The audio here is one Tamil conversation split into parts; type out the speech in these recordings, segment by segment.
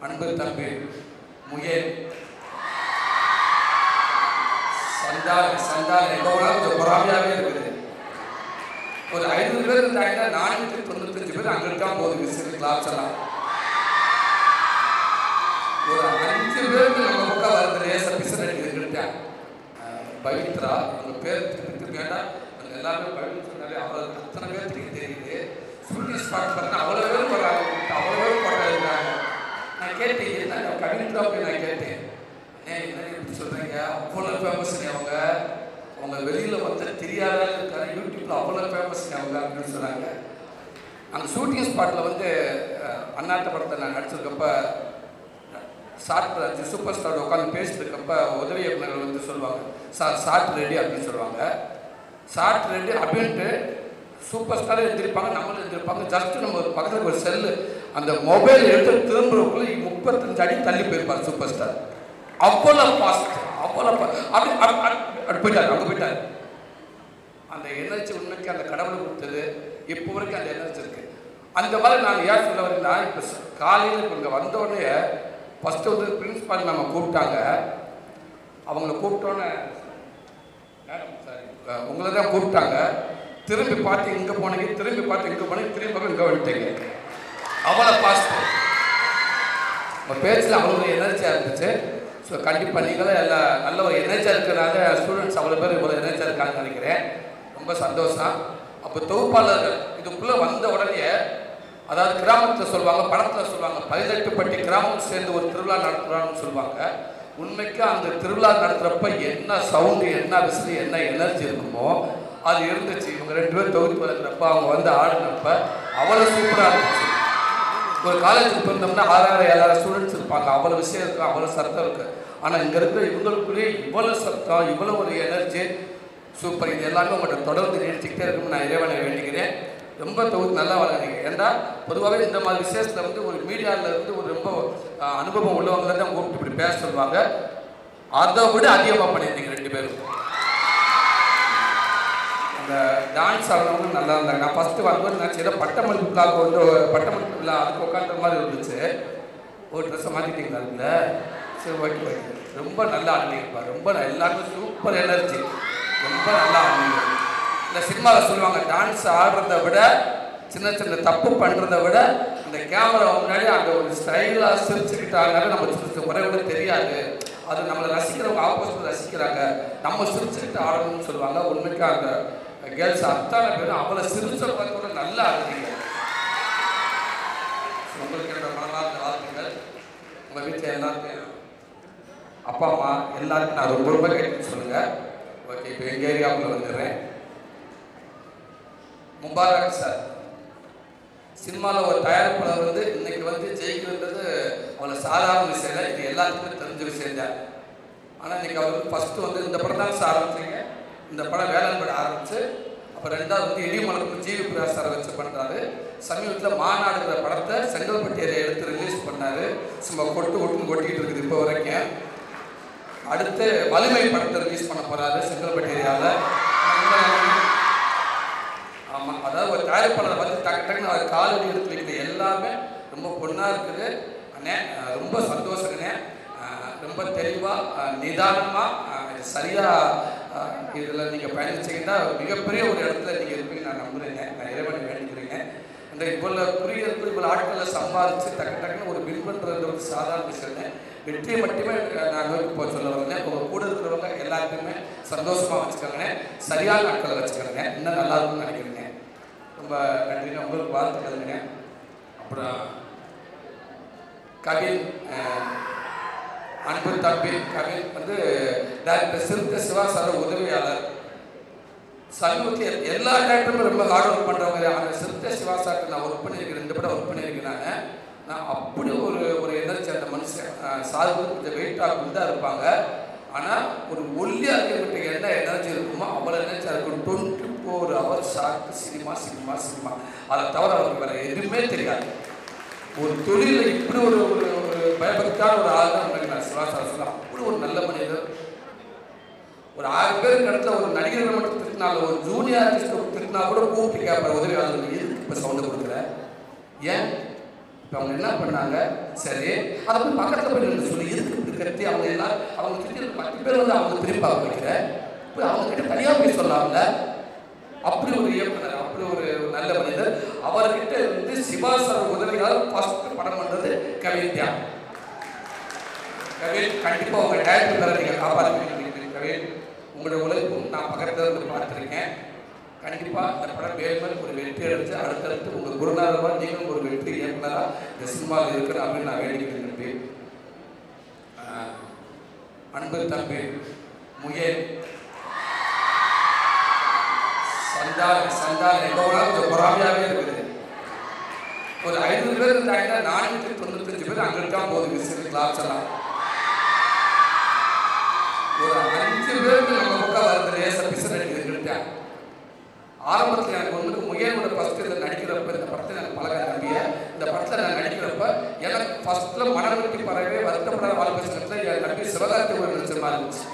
அன்பு தம்பி முயல் சந்தால் சந்தால் எங்க போனாலும் கொஞ்சம் பொறாமையாகவே இருக்குது ஒரு ஐநூறு பேர் இருந்தாங்கன்னா நானூற்றி தொண்ணூத்தஞ்சு பேர் அங்கே இருக்கா போகுது விசிறு கிளாஸ் எல்லாம் ஒரு அஞ்சு பேருக்கு நம்ம பக்கம் வருது ரேச பிசர் அடிக்கிறேன் பவித்ரா அவங்க பேர் திருப்பி வேண்டாம் அவங்க எல்லாருமே பவித்ராவே அவ்வளோ அத்தனை பேர்த்துக்கு தெரியுது ஷூட்டிங் ஸ்பாட் பார்த்தா அவ்வளோ பேர் போடுறாங்க அவ்வளோ பேர் போட்டோ இருக்கிறாங்க நான் கேட்டேன் என்ன கவித்ரா போய் நான் கேட்டேன் அண்ணே என்ன இப்படி சொல்கிறீங்க அவ்வளோ ஃபேமஸ் அவங்க அவங்க வெளியில் வந்து தெரியாத இருக்காரு யூடியூப்ல அவ்வளோ ஃபேமஸ் அவங்க அப்படின்னு சொன்னாங்க அந்த ஷூட்டிங் ஸ்பாட்டில் வந்து அஹ், அண்ணாத்த படத்தை நான் நடிச்சிருக்கப்ப ஷார்ட் அஞ்சு சூப்பர் ஸ்டார் உட்காந்து பேசிட்டு இருக்கப்ப உதவி இயக்குநர்கள் வந்து சொல்லுவாங்க சார் ஷார்ட் ரெடி அப்படின்னு சொல்லுவாங்க ஷார்ட் ரெடி அப்படின்ட்டு சூப்பர் ஸ்டார் எழுந்திருப்பாங்க நம்மளும் எழுந்திருப்பாங்க ஜஸ்ட் நம்ம ஒரு பக்கத்தில் ஒரு செல்லு அந்த மொபைல் எடுத்து திரும்புறதுக்குள்ள முப்பத்தஞ்சு அடி தள்ளி போயிருப்பார் சூப்பர் ஸ்டார் அவ்வளோ ஃபாஸ்ட் அவ்வளோ fa- அப்படி அப்படி அப்படி- அப்படி போயிட்டார் அங்கே போயிட்டார் அந்த எனர்ஜி உண்மைக்கு அந்த கடவுள் கொடுத்தது இப்போ வரைக்கும் அந்த எனர்ஜி இருக்கு அந்த மாதிரி நான் ஏன் சொல்ல வரேன்னா இப்போ காலையில் இப்போ இங்கே வந்த உடனே ஃபஸ்ட்டு வந்து பிரின்ஸ்பால் மேம் கூப்பிட்டாங்க அவங்கள கூப்பிட்டோன்னே மேடம் சாரி உங்களை தான் கூப்பிட்டாங்க திரும்பி பார்த்து இங்கே போனீங்க திரும்பி பார்த்து இங்கே போனீங்க திரும்பி பார்த்து இங்கே வந்துட்டீங்க அவ்வளோ ஃபாஸ்ட்டு உங்கள் பேச்சில் அவ்வளோ எனர்ஜியாக இருந்துச்சு ஸோ கண்டிப்பாக நீங்களும் எல்லா நல்ல ஒரு எனர்ஜியாக இருக்கிறனால ஸ்டூடெண்ட்ஸ் அவ்வளோ பேர் இவ்வளோ எனர்ஜியாக இருக்காங்கன்னு நினைக்கிறேன் ரொம்ப சந்தோஷம் அப்போ தொகுப்பாளர்கள் இதுக்குள்ளே வந்த உடனே அதாவது கிராமத்தில் சொல்லுவாங்க படத்தில் சொல்லுவாங்க பதினெட்டுப்பட்டி கிராமம் சேர்ந்து ஒரு திருவிழா நடத்துகிறான்னு சொல்லுவாங்க உண்மைக்கு அந்த திருவிழா நடத்துகிறப்ப என்ன சவுண்டு என்ன விசிறி என்ன எனர்ஜி இருக்குமோ அது இருந்துச்சு இவங்க ரெண்டு பேரும் தொகுத்து வளர்க்குறப்ப அவங்க வந்து ஆடினப்ப அவ்வளோ சூப்பராக இருந்துச்சு ஒரு காலேஜுக்கு போயிருந்தோம்னா ஆறாயிரம் ஏழாயிரம் ஸ்டூடெண்ட்ஸ் இருப்பாங்க அவ்வளோ விஷயம் இருக்குது அவ்வளோ சத்தம் இருக்குது ஆனால் இங்கே இருக்கிற இவங்களுக்குள்ளேயே இவ்வளோ சத்தம் இவ்வளோ ஒரு எனர்ஜி சூப்பர் இது எல்லாமே உங்கள்கிட்ட தொடர்ந்து நீடிச்சுக்கிட்டே இருக்கும்னு நான் இறைவனை வேண்டிக்கிறேன் ரொம்ப தொகுத்து நல்லா வளர்ந்தீங்க ஏன்டா பொதுவாகவே இந்த மாதிரி விசேஷத்தில் வந்து ஒரு மீடியாவில் இருந்து ஒரு ரொம்ப ஆஹ், அனுபவம் உள்ளவங்களை தான் கூப்பிட்டு இப்படி பேச சொல்லுவாங்க அதை விட அதிகமாக பண்ணியிருந்தீங்க ரெண்டு பேரும் அந்த டான்ஸ் ஆடுறவங்க நல்லா இருந்தாங்க நான் ஃபஸ்ட்டு வரும்போது நான் ஏதோ பட்டமளிப்பு விழாக்கு வந்து பட்டமளிப்பு விழா அதுக்கு உட்காந்துற மாதிரி இருந்துச்சு ஒரு ட்ரெஸ்ஸை மாற்றிட்டீங்களா அதுல சரி ஓகே ஓகே ரொம்ப நல்லா ஆடினீங்கப்பா ரொம்ப ந- எல்லாருமே சூப்பர் எனர்ஜி ரொம்ப நல்லா ஆடினீங்க இந்த சினிமாவில் சொல்லுவாங்க டான்ஸ் ஆடுறத விட சின்ன சின்ன தப்பு பண்ணுறத விட அந்த கேமரா முன்னாடி அந்த ஒரு ஸ்டைலாக சிரிச்சுக்கிட்டாங்க நம்ம சிரிச்ச முறை விட தெரியாது அது நம்மளை ரசிக்கிறவங்க ஆப்போசிட் ரசிக்கிறாங்க நம்ம சிரிச்சுக்கிட்டு ஆடணும்னு சொல்லுவாங்க உண்மைக்கு அந்த கேர்ள்ஸ் அத்தனை பேரும் அவ்வளோ சிரிச்ச பார்த்து கூட நல்லா ஆடுறீங்க உங்களுக்கு என்னோட மனமார்ந்த வாழ்த்துக்கள் உங்கள் வீட்டில் எல்லாருக்கும் அப்பா அம்மா எல்லாருக்கும் நான் ரொம்ப ரொம்ப கேட்டு சொல்லுங்க ஓகே இப்போ எங்கள் ஏரியாவுக்குள்ள வந்துடுறேன் முபாரக் சார் சினிமாவில் ஒரு தயாரிப்பாளர் வந்து இன்னைக்கு வந்து ஜெயிக்கிறதுன்றது அவ்வளோ சாதாரண விஷயம் இல்லை இது எல்லாத்துக்குமே தெரிஞ்ச விஷயம் தான் ஆனால் இன்னைக்கு அவர் வந்து ஃபஸ்ட்டு வந்து இந்த படம் தான் சார் ஆரம்பிச்சிங்க இந்த படம் வேளாண் படம் ஆரம்பிச்சு அப்போ ரெண்டாவது வந்து இடிமலப்பு ஜிவி பிரகாஷ் சாரை வச்சு பண்ணுறாரு சமீபத்தில் மாநாடுங்கிற படத்தை செங்கல்பட்டியரை எடுத்து ரிலீஸ் பண்ணாரு சும்மா கொட்டு கொட்டுன்னு கொட்டிக்கிட்டு இருக்குது இப்போ வரைக்கும் அடுத்து வலிமை படத்தை ரிலீஸ் பண்ண போறாரு செங்கல்பட்டு ஏரியாவில் ஆமாம் அதாவது ஒரு தயாரிப்பாளர் வந்து டக்கு டக்குன்னு அவர் காலடி எடுத்து வைக்கிற எல்லாமே ரொம்ப பொண்ணாக இருக்குது அண்ணே அஹ் ரொம்ப சந்தோஷங்கண்ணே அஹ் ரொம்ப தெளிவாக நிதானமாக சரியாக இதில் நீங்கள் பயணிச்சீங்கன்னா மிகப்பெரிய ஒரு இடத்துல நீங்கள் இருப்பீங்க நான் நம்புகிறேங்க நான் இறைவனை வேண்டிக்கிறேங்க இந்த இவ்வளோ குறுகியது இவ்வளோ ஆட்களை சம்பாதிச்சு டக்கு டக்குன்னு ஒரு வின் பண்ணுறது ஒரு சாதாரண விஷயம் வெற்றியை மட்டுமே நான் நோக்கி போக சொல்ல வரேன் உங்கள் கூட இருக்கிறவங்க எல்லாருக்குமே சந்தோஷமாக வச்சுக்கோங்க சரியான ஆட்களை வச்சுக்கோங்க இன்னும் நல்லா இருக்கும்னு நினைக்கிறேங்க ரொம்ப நன்றிங்க உங்களுக்கு வாழ்த்துக்கள்ங்க அப்புறம் கவின் அஹ், அன்பு தம்பி கவின் வந்து டாக்டர் சிறுத்த சிவா சார் உதவியாளர் சமீபத்தில் எல்லா டேரக்டருமே ரொம்ப ஹார்ட் ஒர்க் பண்ணுறவங்க அந்த சிறுத்தை சிவா சார்ட்டு நான் ஒர்க் பண்ணியிருக்கேன் ரெண்டு படம் ஒர்க் பண்ணியிருக்கேன் நான் நான் அப்படி ஒரு ஒரு எனர்ஜி அந்த மனுஷன் அஹ், சார் வந்து கொஞ்சம் வெயிட்டாக குண்டாக இருப்பாங்க ஆனால் ஒரு ஒல்லியாக இருக்கிறவங்க என்ன எனர்ஜி இருக்குமோ அவ்வளோ எனர்ஜியாக இருக்கும் twenty four hour shot cinema cinema cinema அதை தவிர அவருக்கு வேறு எதுவுமே தெரியாது ஒரு தொழிலில் இப்படி ஒரு ஒரு ஒரு பயபக்தான ஒரு ஆள் தான் உனக்கு நான் சிவா சார் சொல்ல அப்படி ஒரு நல்ல மனிதர் ஒரு ஆறு பேருக்கு இடத்துல ஒரு நடிகர்களை மட்டும் திட்டினாலும் ஒரு ஜூனியர் ஆர்டிஸ்ட் திட்டினா கூட கூப்பிட்டு கேட்பார் உதவியாளர்கள் எதுக்கு இப்போ சவுண்டு கொடுக்குற ஏன் இப்போ அவங்க என்ன பண்ணாங்க சரி அதை போய் பக்கத்தில் போய் நின்று சொல்லி எதுக்கு இப்படி கட்டி அவங்க எல்லாம் அவங்க சுற்றி இருக்க பத்து பேர் வந்து அவங்க திரும்பி பார்க்க வைக்கிற போய் அவங்க கிட்ட தனியாக போய் சொல்லலாம்ல அப்படி ஒரு இயக்குனர் அப்படி ஒரு நல்ல மனிதர் அவர்கிட்ட இருந்து சிவா சார் உதவியால் ஃபர்ஸ்ட் படம் பண்றது கவித்யா கவின் கண்டிப்பா உங்க டேரக்டர் பேரை நீங்க காப்பாற்றுவீங்க கவின் உங்களுடைய உழைப்பும் நான் பக்கத்துல இருந்து பார்த்துருக்கேன் கண்டிப்பா இந்த படம் வேல்மன் ஒரு வெற்றி அடைஞ்சு அடுத்தடுத்து உங்க குருநாதரா நீங்களும் ஒரு வெற்றி இயக்குனரா இந்த சினிமாவில் இருக்கிற அப்படின்னு நான் வேண்டிக்கிறேன் தம்பி ஆஹ், அன்பு தம்பி முயல் சந்தான சந்தான எங்க போனாலும் கொஞ்சம் பொறாமையாவே இருக்குது ஒரு ஐநூறு பேர் இருந்தாங்கன்னா நானூற்றி தொண்ணூத்தஞ்சு பேர் அங்கிட்டு தான் போகுது விசிறு கிளாஸ் எல்லாம் ஒரு அஞ்சு பேருக்கு நம்ம பக்கம் வருது லேச பிசர் அடிக்குதுங்கிட்ட ஆரம்பத்தில் எனக்கு ஒன்றுக்கு முயலோட ஃபர்ஸ்ட் இதில் நடிக்கிறப்ப இந்த படத்தில் எனக்கு பழக நம்பிய இந்த படத்தில் நான் நடிக்கிறப்ப எனக்கு ஃபர்ஸ்ட்ல மனம் விட்டு பறவை வருத்தப்படாத வாழ்க்கை சங்கத்தில் என் நம்பி சிவகார்த்தி ஒரு நடிச்ச மாதிரி இருந்துச்சு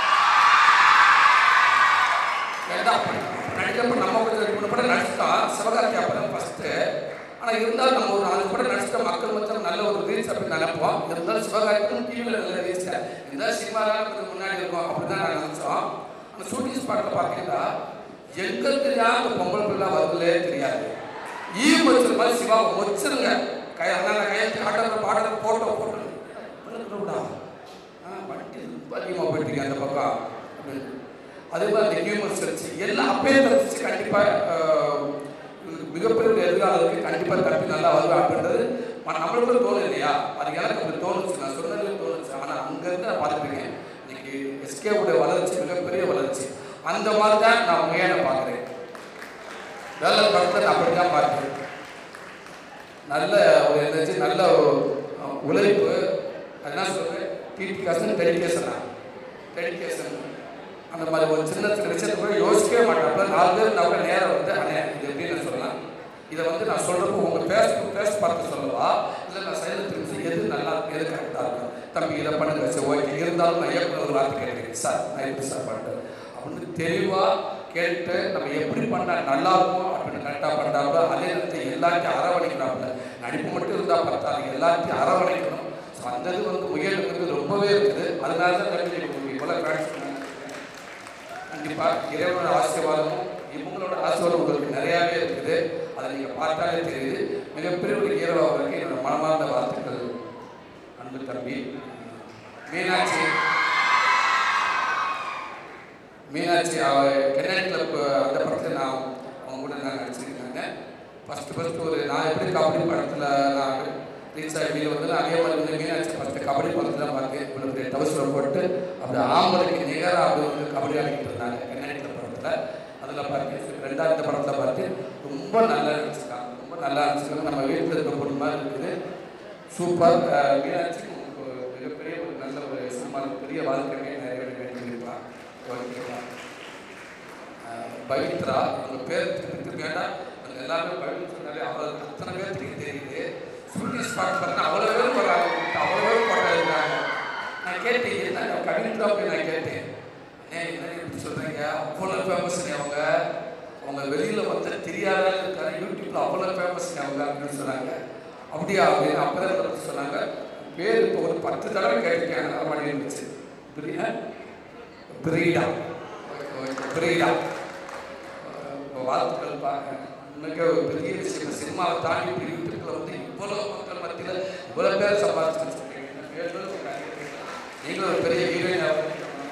ஏன்டா அப்படி நடிக்கிறப்ப நம்ம கொஞ்சம் ரெண்டு மூணு படம் நடிச்சிட்டோம் சிவகார்த்தி அப்பதான் ஃபர்ஸ்ட்டு ஆனால் இருந்தாலும் நம்ம ஒரு நாலு படம் நடிச்சிட்ட மக்கள் மொத்தம் நல்ல ஒரு ரீச் அப்படின்னு நினைப்போம் இருந்தாலும் சிவகார்த்திக்கும் டிவியில் நல்ல ரீச் இருந்தாலும் சினிமாலாம் கொஞ்சம் முன்னாடி இருக்கும் அப்படி தான் நான் நினச்சோம் அந்த ஷூட்டிங் ஸ்பாட்டில் பார்த்தீங்கன்னா எங்களுக்கு தான் அந்த பொங்கல் பிள்ளை வருதுலே தெரியாது ஈ வச்சிருக்க மாதிரி சிவா வச்சிருங்க கை அதனால கையெழுத்து ஆட்டோட பாடல போட்டோ போட்டோ விடா ஆ வண்டி ரொம்ப அதிகமாக போயிட்டீங்க அந்த பக்கம் அப்படின்னு. அதே மாதிரி அந்த ஹியூமன் சென்ஸ் எல்லாம் அப்பயே தெரிஞ்சிச்சு கண்டிப்பாக மிகப்பெரிய ஒரு எதிர்காலம் இருக்கு கண்டிப்பாக தப்பி நல்லா வருவேன் அப்படின்றது ம- நம்மளுக்கு தோணும் இல்லையா அது எனக்கு அப்படி தோணுச்சு நான் சொன்னதுல தோணுச்சு ஆனால் அங்கேருந்து நான் பார்த்துருக்கேன் இன்னைக்கு எஸ்கேவுடைய வளர்ச்சி மிகப்பெரிய வளர்ச்சி அந்த மாதிரி தான் நான் முயலை பார்க்குறேன் வேலை படத்தை நான் அப்படி தான் பார்க்குறேன் நல்ல ஒரு எனர்ஜி நல்ல ஒரு அஹ், உழைப்பு அது என்ன சொல்றேன் டீடிகாசன் டெடிகேஷனா டெடிகேஷன் அந்த மாதிரி ஒரு சின்ன சின்ன விஷயத்தை கூட யோசிக்கவே மாட்டாப்புல நாலு பேர் நான் கூட நேரம் வந்து அண்ணே இது எப்படின்னு சொல்லலாம் இதை வந்து நான் சொல்றப்போ உங்க பேச பேச பார்த்து சொல்லவா இல்லை நான் சைலண்ட் திரும்பி எது நல்லா இருக்கும் எது கரெக்டாக இருக்கும் தம்பி இதை பண்ணுங்க சரி ஓகே இருந்தாலும் நான் இயக்குனர் ஒரு வார்த்தை கேட்குறேன் சார் நான் எப்படி சார் பண்ணுறேன் அப்படின்னு தெளிவாக கேட்டு நம்ம எப்படி பண்ணா நல்லா இருக்கும் அப்படின்னு கரெக்டாக பண்ணாப்புல அதே நேரத்தில் எல்லாத்தையும் அரவணைக்கிறாப்புல நடிப்பு மட்டும் இருந்தால் பத்தாது எல்லாத்தையும் அரவணைக்கணும் ஸோ அந்த இது வந்து முயலுங்கிறது ரொம்பவே இருக்குது அதனால தான் கல்வி இவ்வளோ ஃபேன்ஸ் கண்டிப்பாக இறைவனோட ஆசீர்வாதமும் இவங்களோட ஆசீர்வாதம் உங்களுக்கு நிறையாவே இருக்குது அதை நீங்கள் பார்த்தாலே தெரியுது மிகப்பெரிய ஒரு ஹீரோ அவருக்கு என்னோட மனமார்ந்த வாழ்த்துக்கள் அன்பு தம்பி மீனாட்சி மீனாட்சி அவ கென்னடி கிளப் அந்த படத்தில் நான் அவங்க கூட நான் நடிச்சிருக்காங்க ஃபஸ்ட்டு ஃபஸ்ட்டு ஒரு நான் எப்படி கபடி படத்தில் நான் ரீச் ஆகி வெளியே வந்து அதே மாதிரி வந்து மீனாட்சி ஃபஸ்ட்டு கபடி படத்தில் பார்த்தேன் இவ்வளோ பெரிய டவுசரை போட்டு அப்படி ஆம்பளைக்கு நிகராக அப்படி வந்து கபடி ஆடிக்கிட்டு இருந்தாங்க கென்னடி கிளப் படத்தில் அதில் பார்த்தேன் ரெண்டாவது படத்தில் பார்த்து ரொம்ப நல்லா நடிச்சிருக்காங்க ரொம்ப நல்லா நடிச்சிருக்காங்க நம்ம வீட்டில் இருக்க பொண்ணு மாதிரி இருக்குது சூப்பர் அஹ், மீனாட்சி உங்களுக்கு ஒரு மிகப்பெரிய ஒரு நல்ல ஒரு சம்மானம் பெரிய வாழ்க்கையை நிறைவேற வேண்டியிருப்பா ஓகேவா அஹ், பவித்ரா உங்க பேர் திருப்பி திருப்பி வேண்டாம் அது எல்லாமே பவித்ரா சொன்னாலே அவ்வளோ அத்தனை பேர்த்துக்கு தெரியுது ஷூட்டிங் ஸ்பாட் பார்த்தா அவ்வளோ பேர் போகிறாங்க அவ்வளோ பேர் போட்டோ இருக்கிறாங்க நான் கேட்டேன் என்ன கவித்ரா போய் நான் கேட்டேன் அண்ணே என்ன இப்படி சொல்கிறீங்க அவ்வளோ ஃபேமஸ் அவங்க அவங்க வெளியில் வந்து தெரியாத இருக்காரு யூடியூப்ல அவ்வளோ ஃபேமஸ் அவங்க அப்படின்னு சொன்னாங்க அப்படியா அப்படின்னு அப்பதான் வந்து சொன்னாங்க பேர் இப்போ ஒரு பத்து தடவை கேட்டிருக்கேன் அந்த மாதிரி இருந்துச்சு பிரியா பிரீடா பிரீடா இப்போ வாழ்த்துக்கள் பாருங்க இன்னைக்கு ஒரு பெரிய விஷயம் சினிமாவை தாண்டி இப்படி யூடியூப்ல வந்து இவ்வளோ மக்கள் மத்தியில் இவ்வளோ பேர் சம்பாதிச்சு வச்சிருக்கீங்க இந்த பேர்களும் நீங்களும் ஒரு பெரிய ஹீரோயின்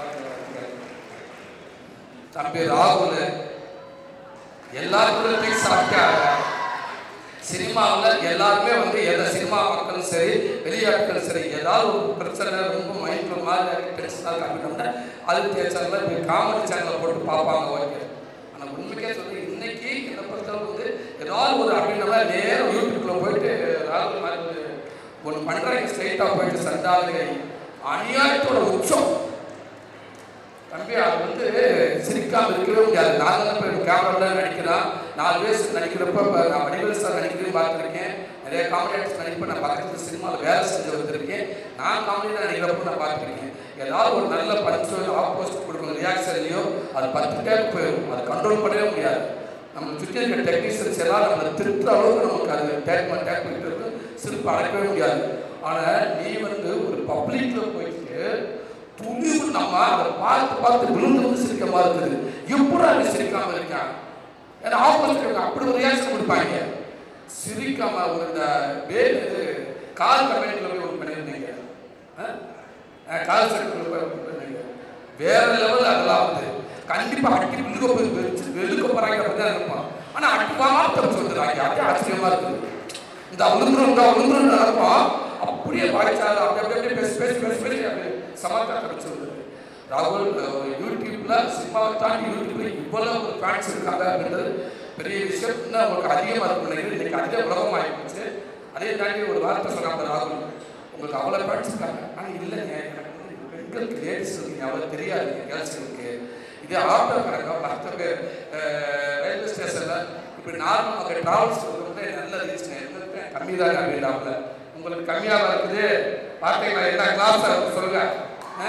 தம்பி ராகுல் எல்லாருக்கும் போய் சாப்பிட்டாங்க சினிமாவில் எல்லாருமே வந்து எந்த சினிமா மக்களும் சரி வெளியாட்களும் சரி ஏதாவது ஒரு பிரச்சனை ரொம்ப மைண்ட் மாதிரி டென்ஷனாக காமிட்டோம்னா அது சேனலில் இப்போ காமெடி சேனலில் போட்டு பார்ப்பாங்க ஓகே ஆனால் உண்மைக்கே சொல்லி இன்னைக்கு என்னை பொறுத்தளவு வந்து ஏதாவது ஒரு அப்படின்னா நேரம் யூடியூப்ல போயிட்டு ராகுல் மாதிரி ஒன்று பண்ணுறாங்க ஸ்ட்ரைட்டாக போயிட்டு சண்டாளுகை அநியாயத்தோட உச்சம் தம்பி அது வந்து சிரிக்காம இருக்கவே முடியாது நான் தான் இப்போ கேமராவில் நடிக்கிறான் நாலு பேர் நடிக்கிறப்ப இப்போ நான் வடிவேல் சார் நடிக்கிறேன் பார்த்துருக்கேன் நிறைய காமெடியன்ஸ் நடிப்பேன் நான் பக்கத்தில் சினிமாவில் வேலை செஞ்சு வந்திருக்கேன் நான் காமெடியில் நடிக்கிறப்ப நான் பார்த்துருக்கேன் ஏதாவது ஒரு நல்ல பஞ்சோ ஆப்போசிட் கொடுக்கணும் ரியாக்ஷன்லையோ அது பத்து டேக் போயிடும் அது கண்ட்ரோல் பண்ணவே முடியாது நம்ம சுற்றி இருக்க டெக்னீஷியன்ஸ் எல்லாம் நம்மளை திருத்துற அளவுக்கு நமக்கு அது டேக் டேக் பண்ணிட்டு இருக்கும் சிரிப்பு அடக்கவே முடியாது ஆனா நீ வந்து ஒரு பப்ளிக்ல போயிட்டு துணிவு நம்ம அதை பார்த்து பார்த்து விழுந்து வந்து சிரிக்க மாதிரி இருக்குது எப்படா நீ சிரிக்காம இருக்கான் ஏன்னா ஆப்போசிட் அப்படி ஒரு ரியாக்ஷன் கொடுப்பாங்க சிரிக்காம ஒரு இந்த வேல் இது கால் கம்பெனிக்குள்ள போய் ஒரு பண்ணியிருந்தீங்க ஆ? ஆ, கால் செட்டுக்குள்ள போய் ஒரு பண்ணியிருந்தீங்க வேற லெவல் அதெல்லாம் வந்து கண்டிப்பா அடி விழுக போய் வெடிச்சு வெளுக்க போறாங்க அப்படிதான் இருப்பான் ஆனா அடிப்பாம தப்பிச்சு வந்துடுறாங்க அப்படியே ஆச்சரியமா இருக்குது இந்த விழுந்துரும் இந்த விழுந்துரும் நடக்கும் அப்படியே வாய்ச்சாரு அப்படி அப்படி அப்படியே பேசி பேசி பேசி பேசி அப்படியே சமாச்சாரம் தப்பிச்சு வந்துடுது ராகுல் அஹ், யூடியூப்ல சினிமாவை தாண்டி யூடியூப்ல இவ்வளவு ஒரு ஃபேன்ஸ் இருக்காங்க அப்படின்றது பெரிய விஷயம் இன்னும் உங்களுக்கு அதிகமாக இருக்கும் நினைக்கிறேன் இன்னைக்கு அதிக உலகம் ஆகிடுச்சு அதே தாண்டி ஒரு வார்த்தை சொன்னாங்க ராகுல் உங்களுக்கு அவ்வளோ ஃபேன்ஸ் இருக்காங்க ஆனால் இல்லைங்க எனக்கு வந்து பெண்களுக்கு லேடிஸ் இருக்கீங்க அவ்வளோ தெரியாதுங்க கேர்ள்ஸுக்கு இதே ஆட்டோக்காரங்க மற்ற பேர் அஹ், ரயில்வே ஸ்டேஷனில் இப்படி நார்மல் மக்கள் டிராவல்ஸ் வந்து நல்ல ரீச்சுங்க எங்களுக்கு கம்மி தாங்க அப்படின்னாப்புல உங்களுக்கு கம்மியாக இருக்குது பார்த்தீங்களா என்ன கிளாஸ் சொல்லுங்க ஆ?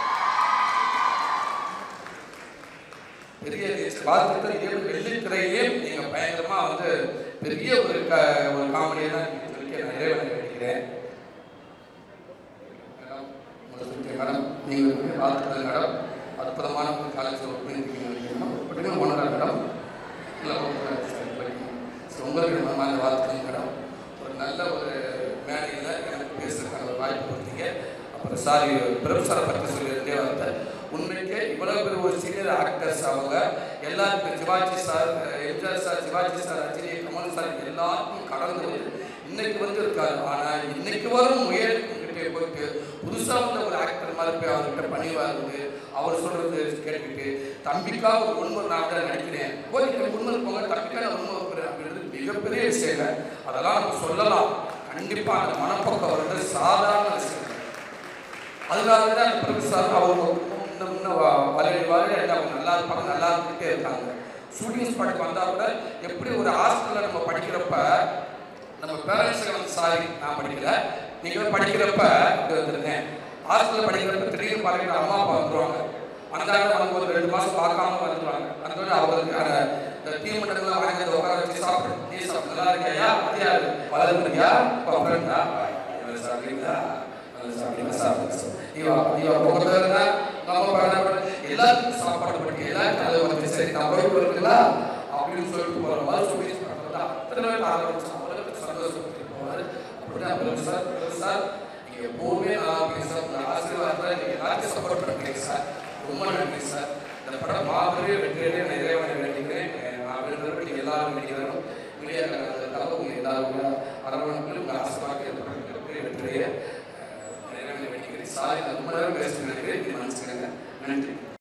பெரிய வாழ்த்துக்கள் இதே வெள்ளித்திரையிலே நீங்க பயங்கரமா வந்து பெரிய ஒரு க ஒரு காமெடியை தான் நீங்க சொல்லி நான் இறைவனை வேண்டிக்கிறேன் மேடம், உங்களை சுற்றி மேடம் நீங்க பெரிய வாழ்த்துக்கள் மேடம் அற்புதமான ஒரு காலேஜ் ஒர்க் பண்ணியிருக்கீங்க அப்படின்னா ஒன்றரை மேடம் இல்லை உங்களுக்கு மனமான வாழ்த்துக்கள் மேடம் ஒரு நல்ல ஒரு மேடையில் எனக்கு பேசுறதுக்கான ஒரு வாய்ப்பு கொடுத்தீங்க அப்புறம் சாரி பிரபு சாரை பற்றி சொல்லியிருந்தே வார்த்தை உண்மைக்கே இவ்வளவு பெரிய ஒரு சீனியர் ஆக்டர்ஸ் அவங்க எல்லாருக்கும் Sivaji sir MGR sir Sivaji sir Rajini Kamal sir எல்லாருக்கும் கடந்து வந்து இன்னைக்கு வந்து இருக்காரு ஆனா இன்னைக்கு வரும் முயற்சிக்கிட்டே போயிட்டு புதுசா வந்த ஒரு ஆக்டர் மாதிரி போய் அவர்கிட்ட பணிவாருந்து அவர் சொல்றது கேட்டுக்கிட்டு தம்பிக்காக ஒரு உண்மை நான் தான் நடிக்கிறேன் ஓகே உண்மை போங்க தம்பிக்காக நான் உண்மை வைக்கிறேன் அப்படின்றது மிகப்பெரிய விஷயங்க அதெல்லாம் நம்ம சொல்லலாம் கண்டிப்பா அந்த மனப்பக்கம் வர்றது சாதாரண விஷயம் அதனால தான் அந்த ப்ரொஃபஸர் அவங்க இன்னும் இன்னும் வ- வளரி வளரி அவங்க நல்லா இருப்பாங்க நல்லா இருந்துகிட்டே இருக்காங்க ஸ்டூடெண்ட்ஸ் படிக்க வந்தால் கூட எப்படி ஒரு ஹாஸ்டலில் நம்ம படிக்கிறப்ப நம்ம பேரண்ட்ஸுக்கு வந்து சாரி நான் படிக்கல நீங்கள் படிக்கிறப்ப இப்படி வந்துருந்தேன் ஹாஸ்டலில் படிக்கிறப்ப திடீர்னு பாருங்க அம்மா அப்பா வந்துருவாங்க வந்தாங்க அவங்க ஒரு ரெண்டு மாதம் பார்க்காம வந்துருவாங்க வந்தோடனே அவங்களுக்கு அந்த இந்த டீ மட்டங்கள்லாம் வாங்கி வந்து உட்கார வச்சு சாப்பிடு நீ சாப்பிடு நல்லா இருக்கியா அது யாரு வளர்ந்துருக்கியா ஃப்ரெண்டா சாப்பிடுறீங்களா சாப்பிடுங்க சாப்பிடுங்க இவா இவா உங்க பேர் என்ன நம்ம பேர் என்ன? எல்லாத்துக்கும் சாப்பாடு பண்ணி எல்லாருக்கும் அதை வந்து சரி நான் போயிட்டு வருங்களா அப்படின்னு சொல்லிட்டு போற மாதிரி சொல்லி சொல்றது அத்தனை பேர் ஆரம்பிச்சு அவங்களுக்கு சந்தோஷப்பட்டு போவாரு அப்படிதான் பிரபு சார் பிரபு சார் நீங்க எப்பவுமே நான் பேச உங்க ஆசீர்வாதத்தை நீங்க எல்லாத்தையும் சப்போர்ட் பண்ணுறீங்க சார் ரொம்ப நன்றி சார் இந்த படம் மாபெரிய வெற்றியிலே நான் இறைவனை வேண்டிக்கிறேன் நான் வேண்டுறது நீங்க எல்லாரும் வேண்டிக்கிறோம் மீடியாக்காரங்களுக்காக உங்க எல்லாரும் அரவணைப்பில் உங்க ஆசீர்வாதம் ஏற்படுகிற வெற்றியை இறைவனை வேண்டிக்கிறேன் சாரி நான் ரொம்ப நேரம் பேசுகிறேன் மன்னிச்சுக்கிறேங்க நன்றி